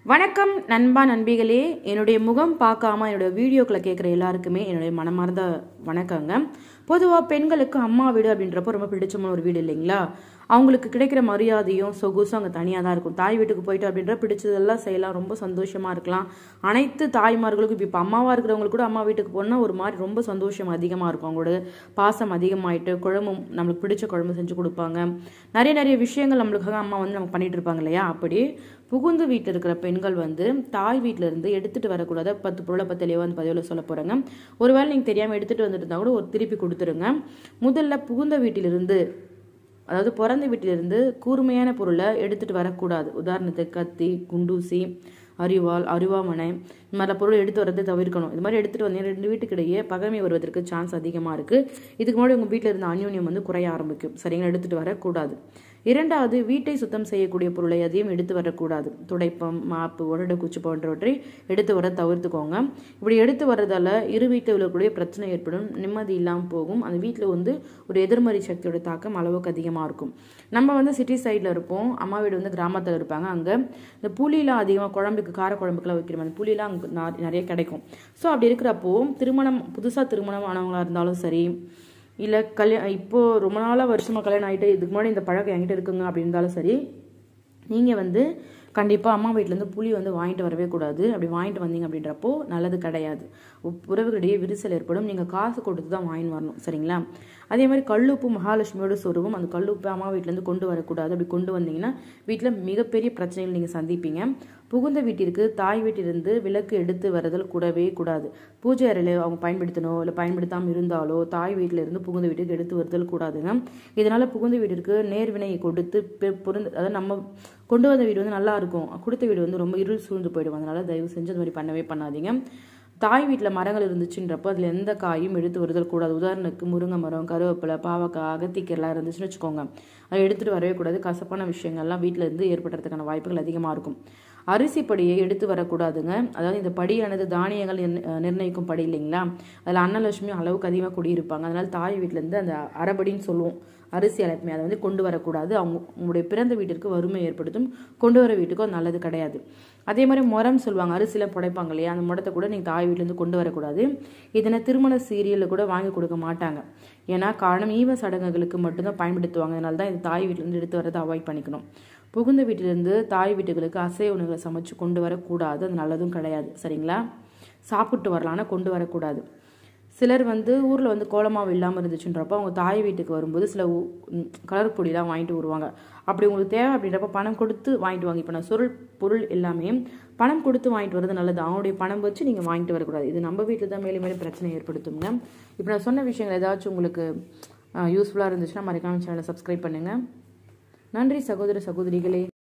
வணக்கம் நண்பா நண்பிகளே என்னுடைய முகம் பார்க்காம என்னுடைய வீடியோக்களை கேட்குற எல்லாருக்குமே என்னுடைய மனமார்ந்த வணக்கங்க பொதுவாக பெண்களுக்கு அம்மா வீடு அப்படின்றப்போ ரொம்ப பிடிச்சமான ஒரு வீடு இல்லைங்களா அவங்களுக்கு கிடைக்கிற மரியாதையும் சொகுசும் அங்கே தனியாக தான் இருக்கும் தாய் வீட்டுக்கு போயிட்டு அப்படின்ற பிடிச்சதெல்லாம் செய்யலாம் ரொம்ப சந்தோஷமாக இருக்கலாம் அனைத்து தாய்மார்களுக்கும் இப்போ அம்மாவாக இருக்கிறவங்களுக்கு கூட அம்மா வீட்டுக்கு போனால் ஒரு மாதிரி ரொம்ப சந்தோஷம் அதிகமாக இருக்கும் அவங்களோட பாசம் அதிகமாயிட்டு குழம்பு நம்மளுக்கு பிடிச்ச குழம்பு செஞ்சு கொடுப்பாங்க நிறைய நிறைய விஷயங்கள் நம்மளுக்காக அம்மா வந்து நமக்கு பண்ணிட்டு இருப்பாங்க இல்லையா அப்படி புகுந்து வீட்டில் இருக்கிற பெண்கள் வந்து தாய் வீட்டில இருந்து எடுத்துட்டு வரக்கூடாது பத்து பொருளை பற்றி தெளிவாக அந்த பதிவில் சொல்ல போகிறாங்க ஒருவேளை நீங்கள் தெரியாமல் எடுத்துட்டு வந்துட்டு கூட ஒரு திருப்பி கொடுத்துருங்க முதல்ல புகுந்த வீட்டிலிருந்து அதாவது பிறந்த வீட்டிலிருந்து கூர்மையான பொருளை எடுத்துட்டு வரக்கூடாது உதாரணத்துக்கு கத்தி குண்டூசி அரிவாள் அருவாமனை இந்த மாதிரி பொருள் எடுத்து வரதை தவிர்க்கணும் இது மாதிரி எடுத்துட்டு வந்தீங்கன்னா ரெண்டு வீட்டுக்கிடையே பகைமை வருவதற்கு சான்ஸ் அதிகமாக இருக்குது இதுக்கு முன்னாடி உங்கள் வீட்டில் இருந்த அந்யோன்யம் வந்து குறைய ஆரம்பிக்கும் சரிங்களா எடுத்துட்டு வரக்கூடாது இரண்டாவது வீட்டை சுத்தம் செய்யக்கூடிய பொருளை எதையும் எடுத்து வரக்கூடாது துடைப்பம் மாப்பு உடடு குச்சி போன்றவற்றை எடுத்து வர தவிர்த்துக்கோங்க இப்படி எடுத்து வர்றதால இரு வீட்டில் உள்ளக்கூடிய பிரச்சனை ஏற்படும் நிம்மதி இல்லாமல் போகும் அந்த வீட்டில் வந்து ஒரு எதிர்மறை சக்தியோட தாக்கம் அளவுக்கு அதிகமாக இருக்கும் நம்ம வந்து சிட்டி சைடில் இருப்போம் அம்மா வீடு வந்து கிராமத்தில் இருப்பாங்க அங்கே இந்த புளியெலாம் அதிகமாக குழம்புக்கு கார குழம்புக்குலாம் வைக்கிறோம் அந்த புளியெலாம் அங்கே நா- நிறைய கிடைக்கும் ஸோ அப்படி இருக்கிறப்போ திருமணம் புதுசாக திருமணம் ஆனவங்களா இருந்தாலும் சரி இல்லை கல்யாணம் இப்போது ரொம்ப நாளாக வருஷமாக கல்யாணம் ஆகிட்டு இதுக்கு முன்னாடி இந்த பழக்கம் என்கிட்ட இருக்குங்க அப்படி இருந்தாலும் சரி நீங்கள் வந்து கண்டிப்பாக அம்மா வீட்டிலேருந்து புளி வந்து வாங்கிட்டு வரவே கூடாது அப்படி வாங்கிட்டு வந்தீங்க அப்படின்றப்போ நல்லது கிடையாது உப்- உறவுகளிடையே விரிசல் ஏற்படும் நீங்கள் காசு கொடுத்து தான் வாங்கிட்டு வரணும் சரிங்களா அதே மாதிரி கல்லுப்பு மகாலட்சுமியோட சொருவும் அந்த கல்லுப்பு அம்மா வீட்டிலேருந்து கொண்டு வரக்கூடாது அப்படி கொண்டு வந்தீங்கன்னா வீட்டில் மிகப்பெரிய பிரச்சனைகள் நீங்கள் சந்திப்பீங்க புகுந்த வீட்டிற்கு தாய் வீட்டிலிருந்து விளக்கு எடுத்து வரதல் கூடவே கூடாது பூஜை அறையில் அவங்க பயன்படுத்தணும் இல்லை பயன்படுத்தாமல் இருந்தாலோ தாய் வீட்டில இருந்து புகுந்த வீட்டுக்கு எடுத்து வருதல் கூடாதுங்க இதனால புகுந்த வீட்டிற்கு நேர்வினையை கொடுத்து பெ- பொருந்த அதாவது நம்ம கொண்டு வந்த வீடு வந்து நல்லா இருக்கும் கொடுத்த வீடு வந்து ரொம்ப இருள் சூழ்ந்து போயிடும் அதனால தயவு செஞ்சு அது மாதிரி பண்ணவே பண்ணாதீங்க தாய் வீட்டில் மரங்கள் இருந்துச்சுன்றப்போ அதில் எந்த காயும் எடுத்து வருதல் கூடாது உதாரணத்துக்கு முருங்கை மரம் கருவேப்பிலை பாவக்காய் அகத்திக்கெல்லாம் இருந்துச்சுன்னு வச்சுக்கோங்க அதை எடுத்துகிட்டு வரவே கூடாது கசப்பான விஷயங்கள்லாம் வீட்டில் இருந்து ஏற்படுறதுக்கான வாய்ப்புகள் அதிகமாக இருக்கும் அரிசி படியை எடுத்து வரக்கூடாதுங்க அதாவது இந்த படியானது தானியங்கள் நிர்ண- நிர்ணயிக்கும் படி இல்லைங்களா அதில் அன்னலட்சுமி அளவுக்கு அதிகமாக குடியிருப்பாங்க அதனால தாய் வீட்டிலேருந்து அந்த அரைபடின்னு சொல்லுவோம் அரிசி அழைப்புமே அதை வந்து கொண்டு வரக்கூடாது அவங்க உங்களுடைய பிறந்த வீட்டிற்கு வறுமை ஏற்படுத்தும் கொண்டு வர வீட்டுக்கும் அது நல்லது கிடையாது அதே மாதிரி முறம் சொல்லுவாங்க அரிசியில் புடைப்பாங்க இல்லையா அந்த முடத்தை கூட நீங்கள் தாய் வீட்டிலேருந்து கொண்டு வரக்கூடாது இதனை திருமண சீரியலில் கூட வாங்கி கொடுக்க மாட்டாங்க ஏன்னா காரணம் ஈவ சடங்குகளுக்கு மட்டும்தான் பயன்படுத்துவாங்க அதனால தான் இது தாய் வீட்டிலேருந்து எடுத்து வரதை அவாய்ட் பண்ணிக்கணும் புகுந்த வீட்டிலிருந்து தாய் வீட்டுகளுக்கு அசைவ உணவுகளை சமைச்சு கொண்டு வரக்கூடாது அது நல்லதும் கிடையாது சரிங்களா சாப்பிட்டு வரலாம் ஆனால் கொண்டு வரக்கூடாது சிலர் வந்து ஊரில் வந்து கோலமாவு இல்லாமல் இருந்துச்சுன்றப்போ அவங்க தாய் வீட்டுக்கு வரும்போது சில ஊ- ம், கலர் பொடிலாம் வாங்கிட்டு வருவாங்க அப்படி உங்களுக்கு தேவை அப்படின்றப்ப பணம் கொடுத்து வாங்கிட்டு வாங்க இப்போ நான் சொல் பொருள் எல்லாமே பணம் கொடுத்து வாங்கிட்டு வரது நல்லது அவனுடைய பணம் வச்சு நீங்கள் வாங்கிட்டு வரக்கூடாது இது நம்ம வீட்டில் தான் மேலும் மேலும் பிரச்சனை ஏற்படுத்துங்க இப்போ நான் சொன்ன விஷயங்கள் ஏதாச்சும் உங்களுக்கு யூஸ்ஃபுல்லாக இருந்துச்சுன்னா மறக்காம சேனலை சப்ஸ்கிரைப் பண்ணுங்கள் நன்றி சகோதர சகோதரிகளே